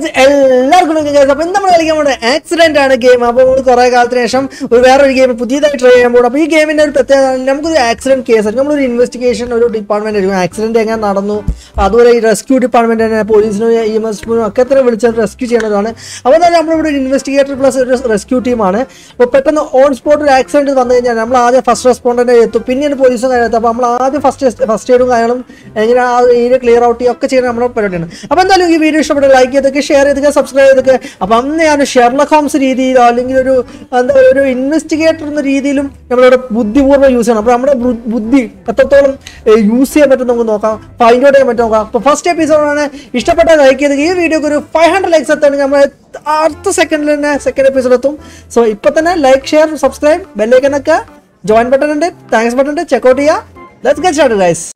guys എല്ലാവർക്കും guys അപ്പോൾ ഇന്ന് നമ്മൾ കളിക്കാൻ പോകുന്നത് ആക്സിഡന്റ് ആണ് ഗെയിം അപ്പോൾ നമ്മൾ കുറേ കാലത്തിന് ശേഷം ഒരു വേറൊരു ഗെയിം പുതിയതായി ട്രൈ ചെയ്യാൻ പോകും അപ്പോൾ ഈ ഗെയിമിന്റെ ഒരു പ്രത്യേകത നമുക്കൊരു ആക്സിഡന്റ് കേസ് ആയിരിക്കും നമ്മളൊരു ഇൻവെസ്റ്റിഗേഷൻ ഒരു ഡിപ്പാർട്ട്മെന്റ് ആയിരിക്കും ആക്സിഡന്റ് എങ്ങനെ നടന്നു അതുപോലെ ഈ റെസ്ക്യൂ ഡിപ്പാർട്ട്മെന്റ് തന്നെ പോലീസിനും ഇ എം എസ് ഒക്കെ തന്നെ വിളിച്ചത് റെസ്ക്യൂ ചെയ്യുന്നതാണ് അപ്പോൾ തന്നെ നമ്മളിവിടെ ഒരു ഇൻവെസ്റ്റിഗേറ്റർ പ്ലസ് ഒരു റെസ്ക്യൂ ടീമാണ് അപ്പോൾ പെട്ടെന്ന് ഓൺ സ്പോട്ട് ഒരു ആക്സിഡന്റ് വന്നു കഴിഞ്ഞാൽ നമ്മൾ ആദ്യം ഫസ്റ്റ് റെസ്പോണ്ടന്റ് എത്തും പിന്നീട് പോലീസും കാര്യത്തും അപ്പോൾ നമ്മൾ ആദ്യം ഫസ്റ്റ് ഫസ്റ്റ് എയ്ഡും കാര്യങ്ങളും എങ്ങനെ ആ ഏരിയ ക്ലിയർ ഔട്ട് ചെയ്യുക ഒക്കെ ചെയ്യുന്ന നമ്മുടെ പരിപാടിയാണ് അപ്പോൾ എന്തായാലും ഈ വീഡിയോ ഇഷ്ടപ്പെട്ട ലൈക്ക് ചെയ്തൊക്കെ ഷെയർ ചെയ്തൊക്കെ സബ്സ്ക്രൈബ് ചെയ്തൊക്കെ അപ്പോൾ അന്ന് ഞാൻ ഷെർലക് ഹോംസ് രീതിയിലോ അല്ലെങ്കിൽ ഒരു എന്താ പറയുക ഒരു ഇൻവെസ്റ്റിഗേറ്റർ എന്ന രീതിയിലും നമ്മളിവിടെ ബുദ്ധിപൂർവ്വം യൂസ് ചെയ്യണം അപ്പോൾ നമ്മുടെ ബു- ബുദ്ധി എത്രത്തോളം യൂസ് ചെയ്യാൻ പറ്റും നമുക്ക് നോക്കാം ഫൈൻഡ് ഔട്ട് ചെയ്യാൻ പറ്റും നോക്കാം അപ്പോൾ ഫസ്റ്റ് എപ്പിസോഡാണ് ഇഷ്ടപ്പെട്ട ലൈക്ക് ചെയ്ത് ഈ വീഡിയോക്ക് ഒരു ഫൈവ് ഹൺഡ്രഡ് ലൈക്സ് എത്തുകയാണെങ്കിൽ നമ്മൾ അടുത്ത സെക്കൻഡിൽ തന്നെ സെക്കൻഡ് എപ്പിസോഡ് എത്തും സോ ഇപ്പൊ തന്നെ ലൈക്ക് ഷെയർ സബ്സ്ക്രൈബ് ബെല്ലൈക്കനൊക്കെ ജോയിൻ ബട്ടൺ ഉണ്ട് താങ്ക്സ് ബട്ടൺ ഉണ്ട് ചെക്കൗട്ട് ചെയ്യുക ലെറ്റ്സ് ഗെറ്റ് സ്റ്റാർട്ട് ഗൈസ്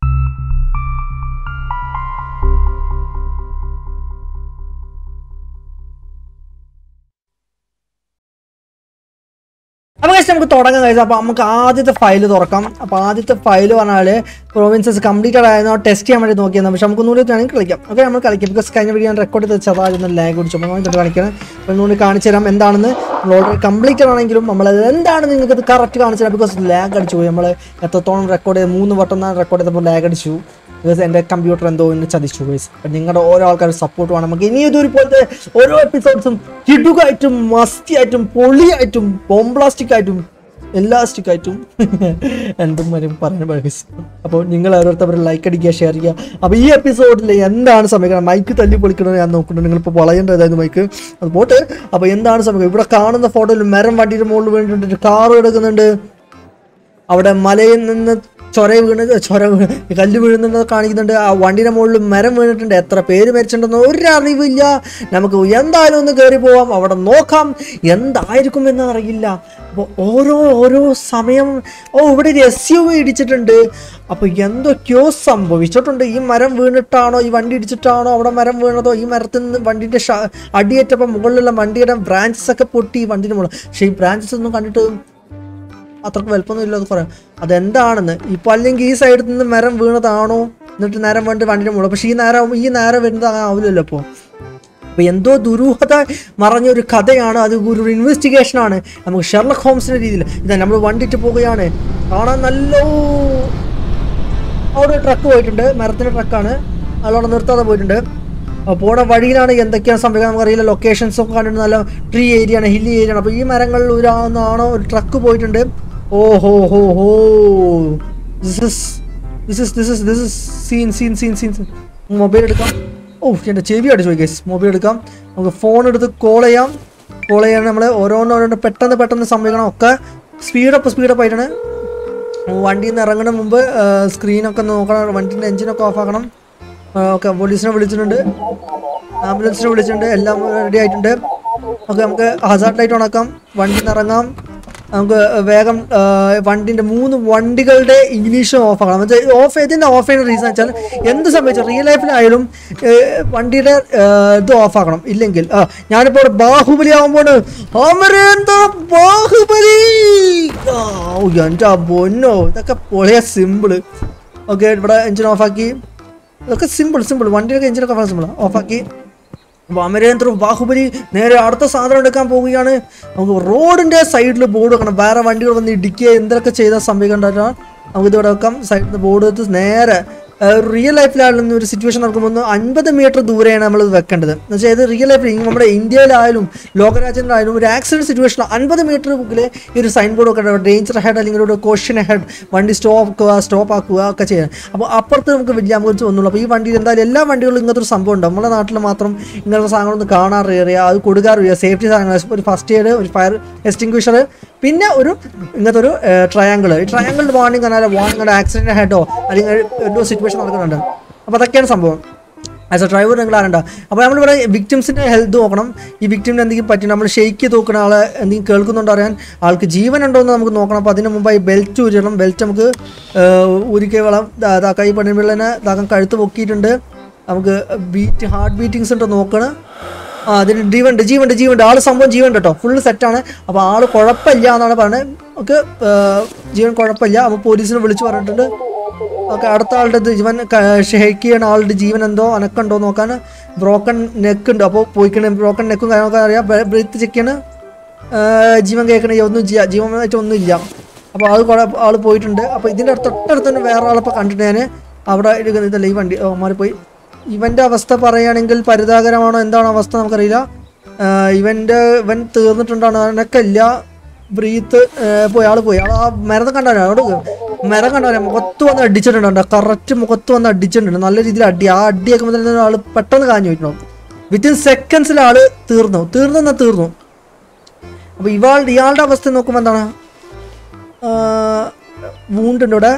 അപ്പോൾ കഴിച്ച് നമുക്ക് തുടങ്ങാൻ കഴിച്ചു അപ്പോൾ നമുക്ക് ആദ്യത്തെ ഫയൽ തുറക്കാം അപ്പോൾ ആദ്യത്തെ ഫയൽ പറഞ്ഞാൽ പ്രൊവിൻസസ് കംപ്ലീറ്റഡ് ആയിരുന്നു ടെസ്റ്റ് ചെയ്യാൻ വേണ്ടി നോക്കിയത് പക്ഷെ നമുക്ക് ഒന്നുകൂടി വേണമെങ്കിൽ കളിക്കാം ഓക്കെ നമ്മൾ കളിക്കാം ബിക്കോസ് കഴിഞ്ഞ വീഡിയോ ഞാൻ റെക്കോർഡ് ചെയ്ത് ചെറുതായിരുന്നു ലാഗ് പിടിച്ചു അപ്പോൾ നമുക്ക് കാണിക്കണം അപ്പോൾ ഒന്നുകൂടി കാണിച്ചു തരാം എന്താണെന്ന് നമ്മൾ ഓൾറെഡി കംപ്ലീറ്റഡ് ആണെങ്കിലും നമ്മൾ എന്താണെന്ന് നിങ്ങൾക്ക് ഇത് കറക്റ്റ് കാണിച്ചു തരാം ബിക്കോസ് ലാഗ് അടിച്ചു പോയി നമ്മൾ എത്രത്തോളം റെക്കോർഡ് ചെയ്ത് മൂന്ന് വട്ടം റെക്കോർഡ് ചെയ്തപ്പോൾ ലാഗ് അടിച്ചു ബിക്കോസ് എൻ്റെ കമ്പ്യൂട്ടർ എന്തോ ഇന്ന് ചതിച്ചു ഗൈസ് അപ്പം നിങ്ങളുടെ ഓരോ ആൾക്കാരും സപ്പോർട്ട് വേണം നമുക്ക് ഇനി ഇതൊരു പോലത്തെ ഓരോ എപ്പിസോഡ്സും കിടുകായിട്ടും മസ്തിയായിട്ടും പൊളിയായിട്ടും ബോംബ്ലാസ്റ്റിക് ആയിട്ടും എല്ലാസ്റ്റിക് ആയിട്ടും എന്തും വരും പറയാൻ ഗൈസ് അപ്പോൾ നിങ്ങൾ ഓരോരുത്തരും ലൈക്ക് അടിക്കുക ഷെയർ ചെയ്യുക അപ്പോൾ ഈ എപ്പിസോഡിൽ എന്താണ് സംഭവിക്കുന്നത് മൈക്ക് തല്ലി പൊളിക്കണമെന്ന് ഞാൻ നോക്കുന്നുണ്ട് നിങ്ങളിപ്പോൾ വളയേണ്ടതായിരുന്നു മൈക്ക് അത് പോട്ട് അപ്പോൾ എന്താണ് സംഭവിക്കുന്നത് ഇവിടെ കാണുന്ന ഫോട്ടോയിൽ മരം വണ്ടിയുടെ മുകളിൽ വീണിട്ടുണ്ട് കാർ എടുക്കുന്നുണ്ട് അവിടെ മലയിൽ നിന്ന് ചൊര വീണ് ചൊര വീണ് കല്ല് വീഴുന്നുണ്ട് കാണിക്കുന്നുണ്ട് ആ വണ്ടിയുടെ മുകളിൽ മരം വീണിട്ടുണ്ട് എത്ര പേര് മരിച്ചിട്ടുണ്ടെന്ന് ഒരു അറിവില്ല നമുക്ക് എന്തായാലും ഒന്ന് കയറി പോവാം അവിടെ നോക്കാം എന്തായിരിക്കും എന്ന് അറിയില്ല അപ്പോൾ ഓരോ ഓരോ സമയം ഓ ഇവിടെ ഒരു എസ് യു വി ഇടിച്ചിട്ടുണ്ട് അപ്പോൾ എന്തൊക്കെയോ സംഭവിച്ചിട്ടുണ്ട് ഈ മരം വീണിട്ടാണോ ഈ വണ്ടി ഇടിച്ചിട്ടാണോ അവിടെ മരം വീണതോ ഈ മരത്തിൽ നിന്ന് വണ്ടിൻ്റെ ഷ അടിയേറ്റപ്പോൾ മുകളിലുള്ള വണ്ടിയുടെ ബ്രാഞ്ചസ് ഒക്കെ പൊട്ടി ഈ വണ്ടിൻ്റെ മുകളിൽ പക്ഷേ ഈ ബ്രാഞ്ചസ് ഒന്നും കണ്ടിട്ട് അത്രക്ക് വലുപ്പമൊന്നും ഇല്ല അത് പറയാം അതെന്താണെന്ന് ഇപ്പൊ അല്ലെങ്കിൽ ഈ സൈഡിൽ നിന്ന് മരം വീണതാണോ എന്നിട്ട് നേരം വേണ്ടി വണ്ടിയുടെ മുകളിൽ പക്ഷെ ഈ നേരം ഈ നേരം വരുന്നത് ആവില്ലല്ലോ അപ്പോൾ അപ്പൊ എന്തോ ദുരൂഹത മറഞ്ഞൊരു കഥയാണ് അത് ഒരു ഇൻവെസ്റ്റിഗേഷൻ ആണ് നമുക്ക് ഷെർലക് ഹോംസിന്റെ രീതിയിൽ ഇതാ നമ്മൾ വണ്ടിട്ട് പോവുകയാണ് കാണാൻ നല്ല അവിടെ ഒരു ട്രക്ക് പോയിട്ടുണ്ട് മരത്തിന്റെ ട്രക്കാണ് അതവിടെ നിർത്താതെ പോയിട്ടുണ്ട് അപ്പോൾ പോണ വഴിയിലാണ് എന്തൊക്കെയാണ് സംഭവിക്കുന്നത് നമുക്കറിയില്ല ലൊക്കേഷൻസ് ഒക്കെ കണ്ടിട്ട് നല്ല ട്രീ ഏരിയ ആണ് ഹില്ലി ഏരിയ ആണ് അപ്പോൾ ഈ മരങ്ങളിൽ ഒരാണെന്നാണോ ഒരു ട്രക്ക് പോയിട്ടുണ്ട് ഓ ho ho ho this is this is this is this is scene scene scene scene mobile എടുക്കാം ഓ എൻ്റെ ചെവി അടിച്ചു പോയി ഗൈസ് മൊബൈൽ എടുക്കാം നമുക്ക് ഫോൺ എടുത്ത് കോൾ ചെയ്യാം കോൾ ചെയ്യാൻ നമ്മൾ ഓരോന്നോരോന്ന് പെട്ടെന്ന് പെട്ടെന്ന് സംഭവിക്കണം ഒക്കെ സ്പീഡപ്പ് സ്പീഡപ്പ് ആയിട്ടാണ് വണ്ടിയിൽ നിന്ന് ഇറങ്ങുന്ന മുമ്പ് സ്ക്രീനൊക്കെ നോക്കണം വണ്ടീൻ്റെ എഞ്ചിനൊക്കെ ഓഫ് ആക്കണം ഓക്കെ പോലീസിനെ വിളിച്ചിട്ടുണ്ട് ആംബുലൻസിനെ വിളിച്ചിട്ടുണ്ട് എല്ലാം റെഡി ആയിട്ടുണ്ട് ഓക്കെ നമുക്ക് ഹസാർഡ് ലൈറ്റ് ഉണക്കാം വണ്ടിയിൽ നിന്ന് ഇറങ്ങാം നമുക്ക് വേഗം ആ, വണ്ടിന്റെ മൂന്ന് വണ്ടികളുടെ ഇഗ്നീഷൻ ഓഫ് ആക്കണം എന്നുവെച്ചാൽ ഓഫ് ചെയ്തതിന്റെ ഓഫ് ചെയ്യുന്ന റീസൺ വെച്ചാൽ എന്ത് സംഭവിച്ചു റിയൽ ലൈഫിലായാലും ഏ, വണ്ടിയുടെ ആ, ഇത് ഓഫ് ആക്കണം ഇല്ലെങ്കിൽ ആ ഞാനിപ്പോൾ ഇവിടെ ബാഹുബലി ആവുമ്പോൾ അമരേന്ദ്ര ബാഹുബലി ആ, ഓ, എൻ്റെ പൊന്നോ ഇതൊക്കെ പൊളിയ സിമ്പിള് ഓക്കെ ഇവിടെ എഞ്ചിൻ ഓഫാക്കി ഇതൊക്കെ സിമ്പിൾ സിമ്പിൾ വണ്ടിയൊക്കെ എഞ്ചിനൊക്കെ ഓഫ് സിമ്പിൾ ഓഫാക്കി അപ്പോൾ അമരേന്ദ്ര ബാഹുബലി നേരെ അടുത്ത സാധനം എടുക്കാൻ പോവുകയാണ് നമുക്ക് റോഡിൻ്റെ സൈഡിൽ ബോർഡ് വെക്കണം വേറെ വണ്ടികൾ വന്ന് ഇടിക്കുക എന്തൊക്കെ ചെയ്താൽ സംഭവിക്കണ്ടാ നമുക്ക് ഇതിവിടെ വെക്കാം സൈഡിൽ നിന്ന് ബോർഡ് വെച്ച് നേരെ റിയൽ ലൈഫിലായാലും ഒരു സിറ്റുവേഷൻ നടക്കുമ്പോൾ ഒന്ന് അൻപത് മീറ്റർ ദൂരെയാണ് നമ്മൾ ഇത് വെക്കേണ്ടത് എന്ന് വെച്ചാൽ ഇത് റിയൽ ലൈഫിൽ നമ്മുടെ ഇന്ത്യയിലായാലും ലോകരാജ്യങ്ങളിലായാലും ഒരു ആക്സിഡന്റ് സിറ്റുവേഷൻ അൻപത് മീറ്റർ മുക്കിൽ ഈ ഒരു സൈൻ ബോർഡ് വെക്കേണ്ടത് ഡേഞ്ചർ ഹെഡ് അല്ലെങ്കിൽ ഒരു ക്വസ്റ്റ്യൻ ഹെഡ് വണ്ടി സ്റ്റോപ്പ് ആക്കുക സ്റ്റോപ്പ് ആക്കുക ഒക്കെ ചെയ്യാൻ അപ്പോൾ അപ്പുറത്ത് നമുക്ക് വലിയ അമ്പത് ഒന്നുള്ളൂ അപ്പോൾ ഈ വണ്ടിയിൽ എന്തായാലും എല്ലാ വണ്ടികളിലും ഇങ്ങനത്തെ ഒരു സംഭവം ഉണ്ട് നമ്മുടെ നാട്ടിൽ മാത്രം ഇങ്ങനത്തെ സാധനങ്ങളൊന്നും കാണാറില്ല അത് കൊടുക്കാറില്ല സേഫ്റ്റി സാധനങ്ങൾ ഒരു ഫസ്റ്റ് എയ്ഡ് ഒരു ഫയർ എക്സ്റ്റിങ്ക്വിഷർ പിന്നെ ഒരു ഇങ്ങനത്തെ ഒരു ട്രയാങ്കിൾ ഈ ട്രയാങ്കിൾ വാർണിംഗ് പറഞ്ഞാൽ വാർണിംഗ് ആക്സിഡന്റ് ഹെഡോ അല്ലെങ്കിൽ എന്തോ സിറ്റുവേഷൻ നടക്കുന്നുണ്ട് അപ്പോൾ അതൊക്കെയാണ് സംഭവം ആസ് എ ഡ്രൈവർ നിങ്ങൾ അറിയണ്ട അപ്പോൾ നമ്മളിവിടെ വിക്ടിംസിൻ്റെ ഹെൽത്ത് നോക്കണം ഈ വിക്ടിമിന് എന്തെങ്കിലും പറ്റി നമ്മൾ ഷെയ്ക്ക് നോക്കുന്ന ആളെ എന്തെങ്കിലും കേൾക്കുന്നുണ്ടോ അറിയാൻ ആൾക്ക് ജീവൻ ഉണ്ടോ എന്ന് നമുക്ക് നോക്കണം അപ്പോൾ അതിന് മുമ്പായി ബെൽറ്റ് ഊരണം ബെൽറ്റ് നമുക്ക് ഊരിക്കൈ വളം ദാ കൈ പണിപിള്ളനെ ദാകം കഴുത്ത് പൊക്കിയിട്ടുണ്ട് നമുക്ക് ബീറ്റ് ഹാർട്ട് ബീറ്റിങ്സ് ഉണ്ടോ നോക്കണം ആ അതിന് ജീവനുണ്ട് ജീവനുണ്ട് ജീവനുണ്ട് ആള് സംഭവം ജീവനുണ്ട് കേട്ടോ ഫുള്ള് സെറ്റാണ് അപ്പോൾ ആള് കുഴപ്പമില്ല എന്നാണ് പറയുന്നത് നമുക്ക് ജീവൻ കുഴപ്പമില്ല അപ്പോൾ പോലീസിനെ വിളിച്ച് പറഞ്ഞിട്ടുണ്ട് ഓക്കെ അടുത്ത ആളുടെ ഇത് ജീവൻ ഷേക്ക് ചെയ്യണ ആളുടെ ജീവൻ എന്തോ അനക്കുണ്ടോ നോക്കാൻ ബ്രോക്കൺ നെക്ക് ഉണ്ട് അപ്പോൾ പോയിക്കണ ബ്രോക്കൺ നെക്കും കാര്യങ്ങളൊക്കെ അറിയാം ബ്രീത്ത് ചെക്ക് ചെയ്യണ ജീവൻ കേൾക്കണ ഒന്നും ചെയ്യാ ജീവനായിട്ട് ഒന്നും ഇല്ല അപ്പോൾ അത് കുറെ ആൾ പോയിട്ടുണ്ട് അപ്പോൾ ഇതിൻ്റെ അടുത്ത് തൊട്ടടുത്ത് തന്നെ വേറെ ആളിപ്പോൾ കണ്ടിട്ട് ഞാൻ അവിടെ ഇരിക്കുന്ന ഇതല്ല ഈ വണ്ടി ഓ മാറിപ്പോയി ഇവൻ്റെ അവസ്ഥ പറയുകയാണെങ്കിൽ പരിതാകരമാണോ എന്താണോ അവസ്ഥ നമുക്കറിയില്ല ആഹ് ഇവൻ്റെ ഇവൻ തീർന്നിട്ടുണ്ടാണോ അതിനൊക്കെ ഇല്ല ബ്രീത്ത് പോയി ആൾ പോയി ആൾ ആ മരം കണ്ടാലോ അവിടെ മരം കണ്ടാലോ മുഖത്ത് വന്ന് അടിച്ചിട്ടുണ്ട് കറക്റ്റ് മുഖത്ത് വന്ന് അടിച്ചിട്ടുണ്ട് നല്ല രീതിയിൽ അടി ആ അടിയൊക്കെ മുതൽ ആൾ പെട്ടെന്ന് കാഞ്ഞു പോയിട്ടുണ്ടാവും വിത്തിൻ സെക്കൻഡ്സിൽ ആൾ തീർന്നു തീർന്നു എന്നാൽ തീർന്നു അപ്പോൾ ഇവാൾ ഇയാളുടെ അവസ്ഥ നോക്കുമ്പോൾ എന്താണ് വൂണ്ടുണ്ട് ഇവിടെ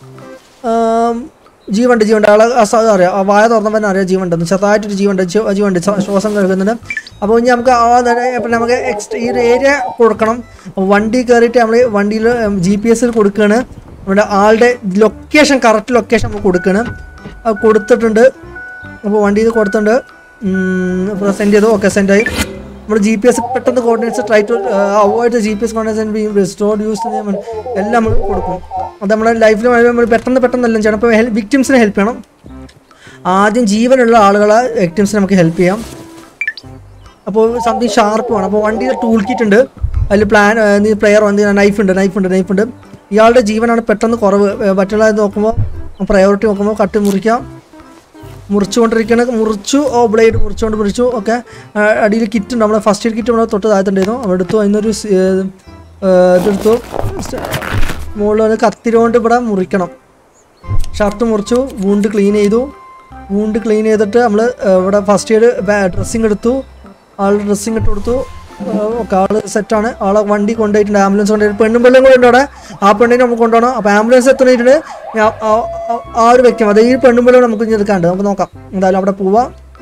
ആം, ജീവനുണ്ട് ജീവനുണ്ട് ആളെ ആ സ- അറിയാം ആ വായ തുറന്നവൻ അറിയാം ജീവനുണ്ടെന്ന് ചെറുതായിട്ടൊരു ജീവനുണ്ട് ജീ- ജീവനുണ്ട് ശ്വ- ശ്വാസം കഴുകുന്നുണ്ട് അപ്പോൾ ഇനി നമുക്ക് ആ നേരം ഇപ്പം നമുക്ക് എക്സ്ട്രാ ഈ ഒരു ഏരിയ കൊടുക്കണം വണ്ടി കയറിയിട്ട് നമ്മൾ വണ്ടിയിൽ ജി പി എസിൽ കൊടുക്കുകയാണ് നമ്മുടെ ആളുടെ ലൊക്കേഷൻ കറക്റ്റ് ലൊക്കേഷൻ നമ്മൾ കൊടുക്കുകയാണ് അത് കൊടുത്തിട്ടുണ്ട് അപ്പോൾ വണ്ടിയിൽ കൊടുത്തിട്ടുണ്ട് സെൻഡ് ചെയ്തു ഓക്കെ സെൻഡ് ആയി നമ്മുടെ ജി പി എസ് പെട്ടെന്ന് coordinates try to avoid G P S coordinates being restored use എല്ലാം നമ്മൾ കൊടുക്കും അത് നമ്മുടെ ലൈഫിൽ നമ്മൾ പെട്ടെന്ന് പെട്ടെന്ന് എല്ലാം ചെയ്യണം അപ്പോൾ ഹെൽപ്പ് വിക്ടിംസിനെ ഹെൽപ്പ് ചെയ്യണം ആദ്യം ജീവനുള്ള ആളുകളെ വിക്ടിംസിനെ നമുക്ക് ഹെൽപ്പ് ചെയ്യാം അപ്പോൾ സംതിങ് ഷാർപ്പ് വേണം അപ്പോൾ വണ്ടിയിൽ ടൂൾ കിറ്റ് ഉണ്ട് അതിൽ പ്ലാൻ പ്ലെയർ വന്ന് നൈഫ് ഉണ്ട് നൈഫ് ഉണ്ട് നൈഫ് ഉണ്ട് ഇയാളുടെ ജീവനാണ് പെട്ടെന്ന് കുറവ് ഏ, മറ്റുള്ള ഇത് നോക്കുമ്പോൾ പ്രയോറിറ്റി നോക്കുമ്പോൾ കട്ട് മുറിക്കാം മുറിച്ചുകൊണ്ടിരിക്കണ മുറിച്ചു ഓ ബ്ലേഡ് മുറിച്ചുകൊണ്ട് മുറിച്ചു ഓക്കെ അടിയിൽ കിറ്റ് ഉണ്ട് നമ്മളെ ഫസ്റ്റ് എയ്ഡ് കിറ്റ് നമ്മൾ തൊട്ട് താഴത്തുണ്ടായിരുന്നു അവിടെ എടുത്തു അതിനൊരു സ്- ഏ, ഏ, ഇതെടുത്തു മുകളിൽ വന്ന് കത്തിരി കൊണ്ട് ഇവിടെ മുറിക്കണം ഷർട്ട് മുറിച്ചു വൂണ്ട് ക്ലീൻ ചെയ്തു വൂണ്ട് ക്ലീൻ ചെയ്തിട്ട് നമ്മൾ ഇവിടെ ഫസ്റ്റ് എയ്ഡ് ഡ്രസ്സിങ് എടുത്തു ആളുടെ ഡ്രസ്സിങ് ഇട്ട് കൊടുത്തു ഒക്കെ ആള് സെറ്റാണ് ആളെ വണ്ടി കൊണ്ടുപോയിട്ടുണ്ട് ആംബുലൻസ് കൊണ്ടുപോയിട്ട് പെണ്ണും പിള്ളും കൂടെ ഉണ്ട് അവിടെ ആ പെണ്ണിനെ നമുക്ക് കൊണ്ടുപോകണം അപ്പോൾ ആംബുലൻസ് എത്തണിട്ടുണ്ട് ആ- ആ- ആ- ആ ഒരു വ്യക്തി അത് ഈ പെണ്ണും പിള്ളും നമുക്ക് ഇനി എടുക്കാണ്ട് നമുക്ക് നോക്കാം എന്തായാലും അവിടെ പോവാം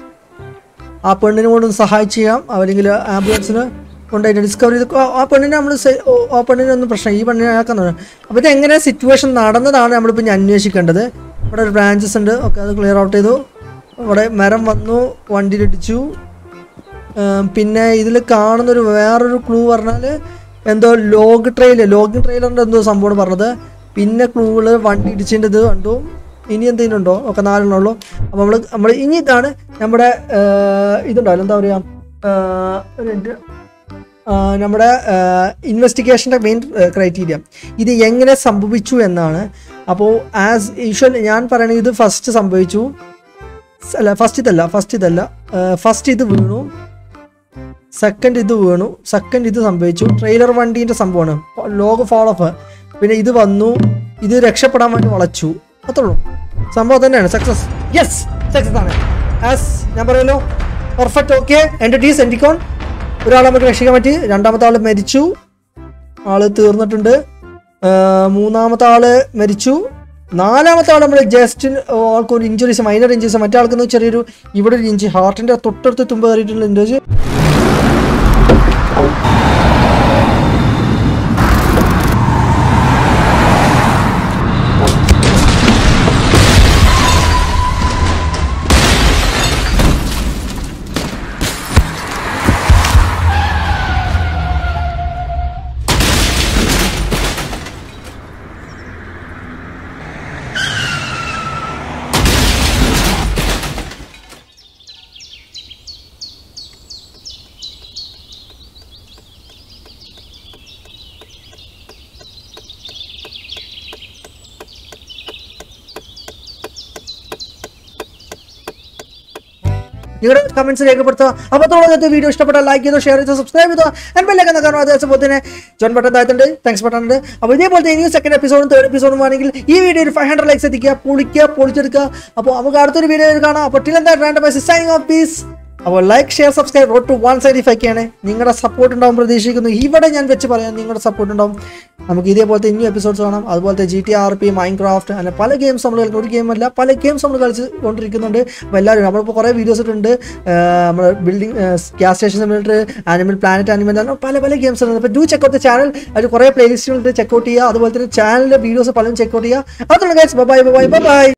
ആ പെണ്ണിനെ കൊണ്ടൊന്ന് സഹായിച്ച് ചെയ്യാം അല്ലെങ്കിൽ ആംബുലൻസിന് കൊണ്ടുപോയിട്ട് ഡിസ്കവർ ചെയ്ത് ആ- ആ പെണ്ണിനെ നമ്മൾ ആ പെണ്ണിനൊന്നും പ്രശ്നം ഈ പെണ്ണിനെ ആക്കുന്നത് അപ്പോൾ ഇത് എങ്ങനെ സിറ്റുവേഷൻ നടന്നതാണ് നമ്മളിപ്പോൾ ഇനി അന്വേഷിക്കേണ്ടത് ഇവിടെ ഒരു ബ്രാഞ്ചസ് ഉണ്ട് ഓക്കെ അത് ക്ലിയർ ഔട്ട് ചെയ്തു ഇവിടെ മരം വന്നു വണ്ടിയിലിടിച്ചു ഏം, പിന്നെ ഇതിൽ കാണുന്നൊരു വേറൊരു ക്ലൂ പറഞ്ഞാൽ എന്തോ ലോഗ് ട്രെയിൽ ലോഗ് ട്രെയിലറിൻ്റെ എന്തോ സംഭവമാണ് പറഞ്ഞത് പിന്നെ ക്ലൂകള് വണ്ടി ഇടിച്ചതിൻ്റെ ഇത് കണ്ടു ഇനി എന്തെങ്കിലും ഉണ്ടോ ഒക്കെ നാലെണ്ണേ ഉള്ളൂ അപ്പോൾ നമ്മൾ നമ്മൾ ഇനി ഇതാണ് നമ്മുടെ ഏർ, ഇതുണ്ടാവില്ല എന്താ പറയുക ഏർ, ഒരു മിനിറ്റ് ആ, നമ്മുടെ ഇൻവെസ്റ്റിഗേഷൻ്റെ മെയിൻ ക്രൈറ്റീരിയ ഇത് എങ്ങനെ സംഭവിച്ചു എന്നാണ് അപ്പോൾ ആസ് യൂഷ്വൽ ഞാൻ പറയണത് ഇത് ഫസ്റ്റ് സംഭവിച്ചു സ് അല്ല ഫസ്റ്റ് ഇതല്ല ഫസ്റ്റ് ഇതല്ല ഫസ്റ്റ് ഇത് വീണു സെക്കൻഡ് ഇത് വീണു സെക്കൻഡ് ഇത് സംഭവിച്ചു ട്രെയിലർ വണ്ടീൻ്റെ സംഭവമാണ് ലോഗ് ഫോൾ ഓഫ് പിന്നെ ഇത് വന്നു ഇത് രക്ഷപ്പെടാൻ വേണ്ടി വളച്ചു അത്രേ ഉള്ളൂ സംഭവം തന്നെയാണ് സക്സസ് യെസ് സക്സസ് ആണ് ആസ് ഞാൻ പറയല്ലോ പെർഫെക്റ്റ് ഓക്കെ എൻറ്റിറ്റീസ് എൻറ്റിക്കോൺ ഒരാളെ നമുക്ക് രക്ഷിക്കാൻ പറ്റി രണ്ടാമത്തെ ആൾ മരിച്ചു ആള് തീർന്നിട്ടുണ്ട് ആ, മൂന്നാമത്തെ ആള് മരിച്ചു നാലാമത്തെ ആൾ നമ്മൾ ജസ്റ്റ് ആൾക്ക് ഒരു ഇഞ്ചുറീസ് മൈനർ ഇഞ്ചുറീസ് മറ്റേ ആൾക്കൊന്ന് ചെറിയൊരു ഇവിടെ ഒരു ഇഞ്ച് ഹാർട്ടിന്റെ തൊട്ടടുത്ത് തുമ്പ് കയറിയിട്ടുള്ള ഇഞ്ചുറീസ് നിങ്ങളുടെ കമന്റ്സ് രേഖപ്പെടുത്തുക അപ്പോൾ തുടങ്ങത്തെ വീഡിയോ ഇഷ്ടപ്പെട്ട ലൈക്ക് ചെയ്തോ ഷെയർ ചെയ്തോ സബ്സ്ക്രൈബ് ചെയ്തോ ആൻഡ് ബെല്ലൊക്കെ കാരണം അതേപോലെ തന്നെ ജോൺ ബട്ടൺ താഴത്തുണ്ട് താങ്ക്സ് ബട്ടൺ ഉണ്ട് അപ്പോൾ ഇതേപോലത്തെ ഇനി സെക്കൻഡ് എപ്പിസോഡും തേർഡ് എപ്പിസോഡും ആണെങ്കിൽ ഈ വീഡിയോ ഒരു ഫൈവ് ഹൺഡ്രഡ് ലൈക്സ് എത്തിക്കുക പൊളിക്കുക പൊളിച്ചെടുക്കുക അപ്പോൾ നമുക്ക് അടുത്തൊരു വീഡിയോ കാണാം അപ്പോൾ ടിൽ എന്താ റാൻഡ് ബൈ സൈനിങ് ഓഫ് പീസ് അപ്പോൾ like share subscribe road to one side five ആണ് നിങ്ങളുടെ സപ്പോർട്ട് ഉണ്ടാവും പ്രതീക്ഷിക്കുന്നു ഇവിടെ ഞാൻ വെച്ച് പറയാം നിങ്ങളുടെ സപ്പോർട്ട് ഉണ്ടാവും നമുക്ക് ഇതേപോലത്തെ ഇനിയും എപ്പിസോഡ്സ് കാണാം അതുപോലത്തെ G T R P Minecraft അങ്ങനെ പല ഗെയിംസ് നമ്മൾ കളിക്കും ഒരു ഗെയിം അല്ല പല ഗെയിംസ് നമ്മൾ കളിച്ച് കൊണ്ടിരിക്കുന്നുണ്ട് അപ്പോൾ എല്ലാവരും നമ്മളിപ്പോൾ കുറേ വീഡിയോസ് ഇട്ടുണ്ട് നമ്മുടെ building gas station simulator animal planet animal അങ്ങനെ പല പല ഗെയിംസ് ഉണ്ട് അപ്പോൾ ഡു ചെക്ക് ഔട്ട് ചാനൽ അത് കുറേ പ്ലേലിസ്റ്റുകളുണ്ട് ചെക്ക് ഔട്ട് ചെയ്യുക അതുപോലെ തന്നെ ചാനലിലെ വീഡിയോസ് പലതും ചെക്ക് ഔട്ട് ചെയ്യുക അതുകൊണ്ട് guys bye bye bye by